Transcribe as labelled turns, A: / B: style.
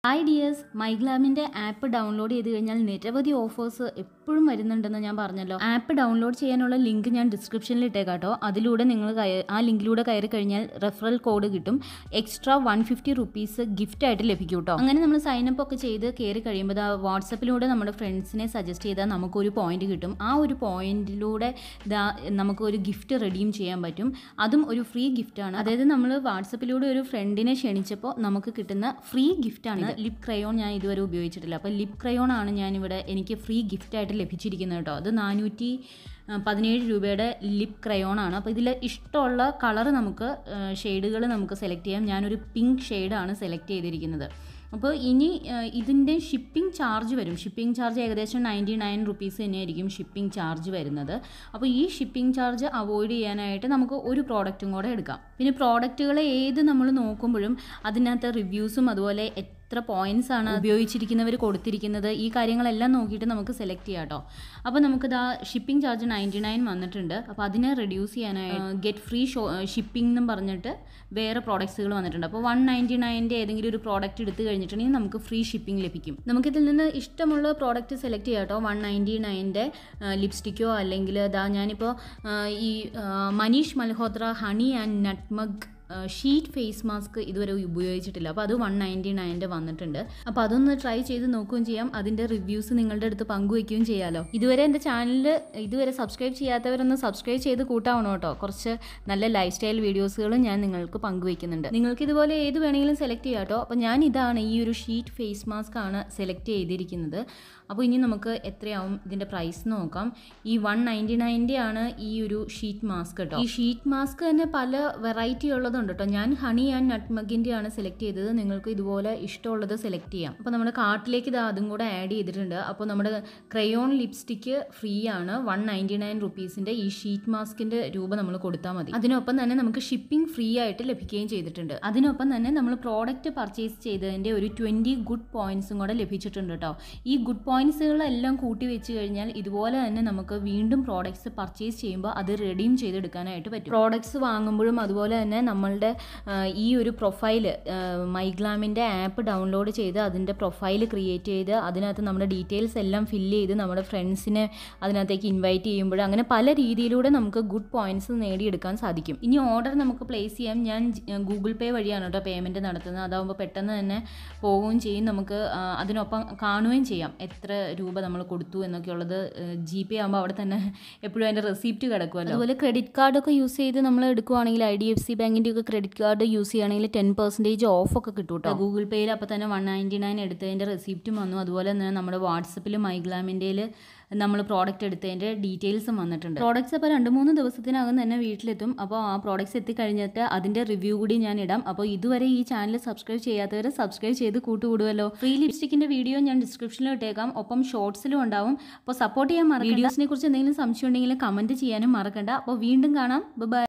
A: hi dears മൈഗ്ലാമിൻ്റെ app download ചെയ്ത് കഴിഞ്ഞാൽ നിരവധി ഓഫേഴ്സ് എപ്പോഴും വരുന്നുണ്ടെന്ന് ഞാൻ പറഞ്ഞല്ലോ ആപ്പ് ഡൗൺലോഡ് ചെയ്യാനുള്ള ലിങ്ക് ഞാൻ ഡിസ്ക്രിപ്ഷനിൽ ഇട്ടേക്കാട്ടോ അതിലൂടെ നിങ്ങൾ കയ- ആ ലിങ്കിലൂടെ കയറി കഴിഞ്ഞാൽ റെഫറൽ കോഡ് കിട്ടും extra one fifty rupees gift ആയിട്ട് ലഭിക്കും കേട്ടോ അങ്ങനെ നമ്മൾ സൈനപ്പ് ഒക്കെ ചെയ്ത് കയറി കഴിയുമ്പോൾ ദാ വാട്സപ്പിലൂടെ നമ്മുടെ ഫ്രണ്ട്സിനെ സജസ്റ്റ് ചെയ്താൽ നമുക്കൊരു പോയിന്റ് കിട്ടും ആ ഒരു പോയിന്റിലൂടെ ദാ നമുക്കൊരു ഗിഫ്റ്റ് റെഡീം ചെയ്യാൻ പറ്റും അതും ഒരു ഫ്രീ ഗിഫ്റ്റാണ് അതായത് നമ്മൾ വാട്സപ്പിലൂടെ ഒരു ഫ്രണ്ടിനെ ക്ഷണിച്ചപ്പോൾ നമുക്ക് കിട്ടുന്ന ഫ്രീ ഗിഫ്റ്റാണ് ലിപ് ക്രയോൺ ഞാൻ ഇതുവരെ ഉപയോഗിച്ചിട്ടില്ല അപ്പോൾ ലിപ് ക്രയോൺ ആണ് ഞാനിവിടെ എനിക്ക് ഫ്രീ ഗിഫ്റ്റായിട്ട് ലഭിച്ചിരിക്കുന്നത് കേട്ടോ അത് നാനൂറ്റി പതിനേഴ് രൂപയുടെ ലിപ് ക്രയോൺ ആണ് അപ്പോൾ ഇതിൽ ഇഷ്ടമുള്ള കളർ നമുക്ക് ഷെയ്ഡുകൾ നമുക്ക് സെലക്ട് ചെയ്യാം ഞാനൊരു പിങ്ക് ഷെയ്ഡാണ് സെലക്ട് ചെയ്തിരിക്കുന്നത് അപ്പോൾ ഇനി ഇതിൻ്റെ ഷിപ്പിംഗ് ചാർജ് വരും ഷിപ്പിംഗ് ചാർജ് ഏകദേശം നയൻറ്റി നയൻ റുപ്പീസ് തന്നെയായിരിക്കും ഷിപ്പിംഗ് ചാർജ് വരുന്നത് അപ്പോൾ ഈ ഷിപ്പിംഗ് ചാർജ് അവോയ്ഡ് ചെയ്യാനായിട്ട് നമുക്ക് ഒരു പ്രോഡക്റ്റും കൂടെ എടുക്കാം പിന്നെ പ്രോഡക്റ്റുകൾ ഏത് നമ്മൾ നോക്കുമ്പോഴും അതിനകത്ത് റിവ്യൂസും അതുപോലെ എത്ര പോയിന്റ്സ് ആണ് ഉപയോഗിച്ചിരിക്കുന്നവർ കൊടുത്തിരിക്കുന്നത് ഈ കാര്യങ്ങളെല്ലാം നോക്കിയിട്ട് നമുക്ക് സെലക്ട് ചെയ്യാം കേട്ടോ അപ്പോൾ നമുക്കിതാ ഷിപ്പിംഗ് ചാർജ് നയൻറ്റി നയൻ വന്നിട്ടുണ്ട് അപ്പോൾ അതിനെ റെഡ്യൂസ് ചെയ്യാനായി ഗെറ്റ് ഫ്രീ ഷോ ഷിപ്പിംഗ് എന്നും പറഞ്ഞിട്ട് വേറെ പ്രോഡക്ട്സുകൾ വന്നിട്ടുണ്ട് അപ്പോൾ വൺ നയൻറ്റി നയൻ്റെ ഏതെങ്കിലും ഒരു പ്രോഡക്റ്റ് എടുത്തു കഴിഞ്ഞിട്ടുണ്ടെങ്കിൽ നമുക്ക് ഫ്രീ ഷിപ്പിംഗ് ലഭിക്കും നമുക്കിതിൽ നിന്ന് ഇഷ്ടമുള്ള പ്രോഡക്റ്റ് സെലക്ട് ചെയ്യാം കേട്ടോ വൺ നയൻറ്റി നയൻ്റെ ലിപ്സ്റ്റിക്കോ അല്ലെങ്കിൽ ഇതാ ഞാനിപ്പോൾ ആ, ഈ ആ, Manish Malhotra honey and nutmeg sheet face mask ഇതുവരെ ഉപയോഗിച്ചിട്ടില്ല അപ്പോൾ അത് വൺ നയൻറ്റി നയൻ്റെ വന്നിട്ടുണ്ട് അപ്പോൾ അതൊന്ന് ട്രൈ ചെയ്ത് നോക്കുകയും ചെയ്യാം അതിൻ്റെ റിവ്യൂസ് നിങ്ങളുടെ അടുത്ത് പങ്കുവയ്ക്കുകയും ചെയ്യാമല്ലോ ഇതുവരെ എൻ്റെ ചാനൽ ഇതുവരെ സബ്സ്ക്രൈബ് ചെയ്യാത്തവരൊന്ന് സബ്സ്ക്രൈബ് ചെയ്ത് കൂട്ടാവണം കേട്ടോ കുറച്ച് നല്ല ലൈഫ് സ്റ്റൈൽ വീഡിയോസുകളും ഞാൻ നിങ്ങൾക്ക് പങ്കുവയ്ക്കുന്നുണ്ട് നിങ്ങൾക്ക് ഇതുപോലെ ഏത് വേണമെങ്കിലും സെലക്ട് ചെയ്യാം കേട്ടോ അപ്പോൾ ഞാൻ ഇതാണ് ഈ ഒരു ഷീറ്റ് ഫേസ് മാസ്ക് ആണ് സെലക്ട് ചെയ്തിരിക്കുന്നത് അപ്പോൾ ഇനി നമുക്ക് എത്രയാവും ഇതിൻ്റെ പ്രൈസ് നോക്കാം ഈ വൺ നയൻറ്റി നയൻ്റെ ആണ് ഈ ഒരു ഷീറ്റ് മാസ്ക് കേട്ടോ ഈ ഷീറ്റ് മാസ്ക് തന്നെ പല വെറൈറ്റി ഉള്ളതുണ്ട് കേട്ടോ ഞാൻ ഹണി ആൻഡ് നട്ട്മഗിൻ്റെ ആണ് സെലക്ട് ചെയ്തത് നിങ്ങൾക്ക് ഇതുപോലെ ഇഷ്ടമുള്ളത് സെലക്ട് ചെയ്യാം അപ്പോൾ നമ്മുടെ കാർട്ടിലേക്ക് ഇത് അതും കൂടെ ആഡ് ചെയ്തിട്ടുണ്ട് അപ്പോൾ നമ്മുടെ ക്രയോൺ ലിപ്സ്റ്റിക്ക് ഫ്രീ ആണ് വൺ നയൻറ്റി നയൻ റുപ്പീസിൻ്റെ ഈ ഷീറ്റ് മാസ്കിൻ്റെ രൂപ നമ്മൾ കൊടുത്താൽ മതി അതിനൊപ്പം തന്നെ നമുക്ക് ഷിപ്പിംഗ് ഫ്രീ ആയിട്ട് ലഭിക്കുകയും ചെയ്തിട്ടുണ്ട് അതിനൊപ്പം തന്നെ നമ്മൾ പ്രോഡക്റ്റ് പർച്ചേസ് ചെയ്തതിൻ്റെ ഒരു ട്വൻറ്റി ഗുഡ് പോയിന്റ്സും കൂടെ ലഭിച്ചിട്ടുണ്ട് കേട്ടോ ഈ ഗുഡ് പോയിന്റ്സുകളെല്ലാം കൂട്ടി വെച്ച് കഴിഞ്ഞാൽ ഇതുപോലെ തന്നെ നമുക്ക് വീണ്ടും പ്രോഡക്റ്റ്സ് പർച്ചേസ് ചെയ്യുമ്പോൾ അത് റെഡീം ചെയ്തെടുക്കാനായിട്ട് പറ്റും പ്രോഡക്റ്റ്സ് വാങ്ങുമ്പോഴും അതുപോലെ തന്നെ നമ്മളുടെ ആ, ഈ ഒരു പ്രൊഫൈൽ മൈഗ്ലാമിൻ്റെ ആപ്പ് ഡൗൺലോഡ് ചെയ്ത് അതിൻ്റെ പ്രൊഫൈൽ ക്രിയേറ്റ് ചെയ്ത് അതിനകത്ത് നമ്മുടെ ഡീറ്റെയിൽസ് എല്ലാം ഫില്ല് ചെയ്ത് നമ്മുടെ ഫ്രണ്ട്സിനെ അതിനകത്തേക്ക് ഇൻവൈറ്റ് ചെയ്യുമ്പോൾ അങ്ങനെ പല രീതിയിലൂടെ നമുക്ക് ഗുഡ് പോയിന്റ്സ് നേടിയെടുക്കാൻ സാധിക്കും ഇനി ഓർഡർ നമുക്ക് പ്ലേസ് ചെയ്യാം ഞാൻ ഗൂഗിൾ പേ വഴിയാണ് കേട്ടോ പേയ്മെൻറ്റ് നടത്തുന്നത് അതാകുമ്പോൾ പെട്ടെന്ന് തന്നെ പോവുകയും ചെയ്യും നമുക്ക് ആ, അതിനൊപ്പം കാണുകയും ചെയ്യാം എത്ര രൂപ നമ്മൾ കൊടുത്തു എന്നൊക്കെയുള്ളത് ജി പേ ആകുമ്പോൾ അവിടെ തന്നെ എപ്പോഴും അതിൻ്റെ റെസിപ്റ്റ് കിടക്കുമല്ലോ അതുപോലെ ക്രെഡിറ്റ് കാർഡൊക്കെ യൂസ് ചെയ്ത് നമ്മൾ എടുക്കുവാണെങ്കിൽ ഐ ഡി എഫ് സി ബാങ്കിൻ്റെ ഒക്കെ ക്രെഡിറ്റ് കാർഡ് യൂസ് ചെയ്യുകയാണെങ്കിൽ ടെൻ പെർസെൻറ്റേജ് ഓഫ് ഒക്കെ കിട്ടും കേട്ടോ ഗൂഗിൾ പേയിൽ അപ്പോൾ തന്നെ വൺ നയൻറ്റി നയൻ എടുത്തതിൻ്റെ റെസിപ്റ്റും വന്നു അതുപോലെ തന്നെ നമ്മുടെ വാട്സപ്പിൽ മൈഗ്ലാമിൻ്റെയിൽ നമ്മൾ പ്രോഡക്റ്റ് എടുത്തതിൻ്റെ ഡീറ്റെയിൽസും വന്നിട്ടുണ്ട് പ്രോഡക്റ്റ്സ് അപ്പോൾ രണ്ട് മൂന്ന് ദിവസത്തിനകം തന്നെ വീട്ടിലെത്തും അപ്പോൾ ആ പ്രോഡക്റ്റ്സ് എത്തിക്കഴിഞ്ഞിട്ട് അതിൻ്റെ റിവ്യൂ കൂടി ഞാൻ ഇടാം അപ്പോൾ ഇതുവരെ ഈ ചാനൽ സബ്സ്ക്രൈബ് ചെയ്യാത്തവർ സബ്സ്ക്രൈബ് ചെയ്ത് കൂട്ടുകൂടുമല്ലോ ഫ്രീ ലിപ്സ്റ്റിക്കിൻ്റെ വീഡിയോ ഞാൻ ഡിസ്ക്രിപ്ഷനിൽ ഇട്ടേക്കാം ഒപ്പം ഷോർട്സിലും ഉണ്ടാവും അപ്പോൾ സപ്പോർട്ട് ചെയ്യാൻ മറക്കണ്ട വീഡിയോസിനെ കുറിച്ച് എന്തെങ്കിലും സംശയം ഉണ്ടെങ്കിൽ കമൻറ്റ് ചെയ്യാനും മറക്കണ്ട അപ്പോൾ വീണ്ടും കാണാം ബൈ